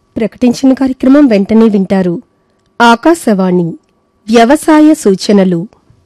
ప్రకటించిన కార్యక్రమం వెంటనే వింటారు ఆకాశవాణి వ్యవసాయ సూచనలు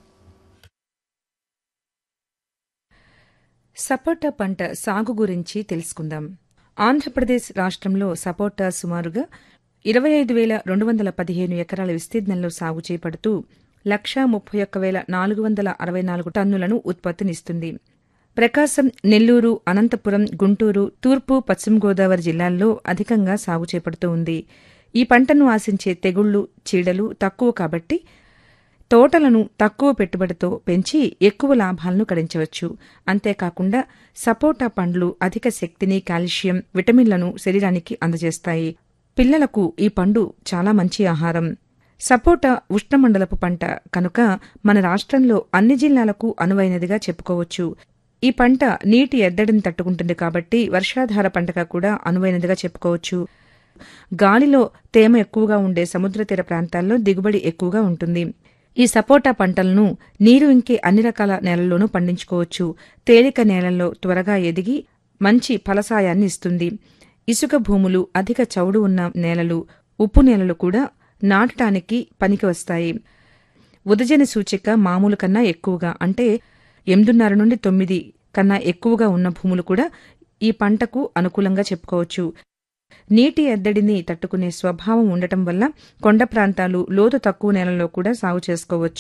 సపోటా పంట సాగు గురించి తెలుసుకుందాం ఆంధ్రప్రదేశ్ రాష్ట్రంలో సపోటా సుమారుగా ఇరవై ఐదు వేల రెండు వందల పదిహేను ఎకరాల విస్తీర్ణంలో సాగు చేపడుతూ లక్షా ముప్పై ఒక్క వేల నాలుగు వందల అరవై నాలుగు టన్నులను ఉత్పత్తినిస్తుంది ప్రకాశం నెల్లూరు అనంతపురం గుంటూరు తూర్పు పశ్చిమ గోదావరి జిల్లాల్లో అధికంగా సాగు చేపడుతూ ఉంది ఈ పంటను ఆశించే తెగుళ్లు చీడలు తక్కువ కాబట్టి తోటలను తక్కువ పెట్టుబడితో పెంచి ఎక్కువ లాభాలను గడించవచ్చు అంతేకాకుండా సపోటా పండ్లు అధిక శక్తిని కాల్షియం విటమిన్లను శరీరానికి అందజేస్తాయి పిల్లలకు ఈ పండు చాలా మంచి ఆహారం సపోటా ఉష్ణమండలపు పంట కనుక మన రాష్ట్రంలో అన్ని జిల్లాలకు అనువైనదిగా చెప్పుకోవచ్చు ఈ పంట నీటి ఎద్దడిని తట్టుకుంటుంది కాబట్టి వర్షాధార పంటగా కూడా అనువైనదిగా చెప్పుకోవచ్చు గాలిలో తేమ ఎక్కువగా ఉండే సముద్ర తీర ప్రాంతాల్లో దిగుబడి ఎక్కువగా ఉంటుంది ఈ సపోటా పంటలను నీరు ఇంకే అన్ని రకాల నేలల్లోనూ పండించుకోవచ్చు తేలిక నేలల్లో త్వరగా ఎదిగి మంచి ఫలసాయాన్ని ఇస్తుంది ఇసుక భూములు అధిక చౌడు ఉన్న నేలలు ఉప్పు నేలలు కూడా నాటటానికి పనికి వస్తాయి ఉదజని సూచిక మామూలు కన్నా ఎక్కువగా అంటే ఎనిమిదిన్నర నుండి తొమ్మిది కన్నా ఎక్కువగా ఉన్న భూములు కూడా ఈ పంటకు అనుకూలంగా చెప్పుకోవచ్చు నీటి ఎద్దడిని తట్టుకునే స్వభావం ఉండటం వల్ల కొండ ప్రాంతాలు లోతు తక్కువ నేలల్లో కూడా సాగు చేసుకోవచ్చు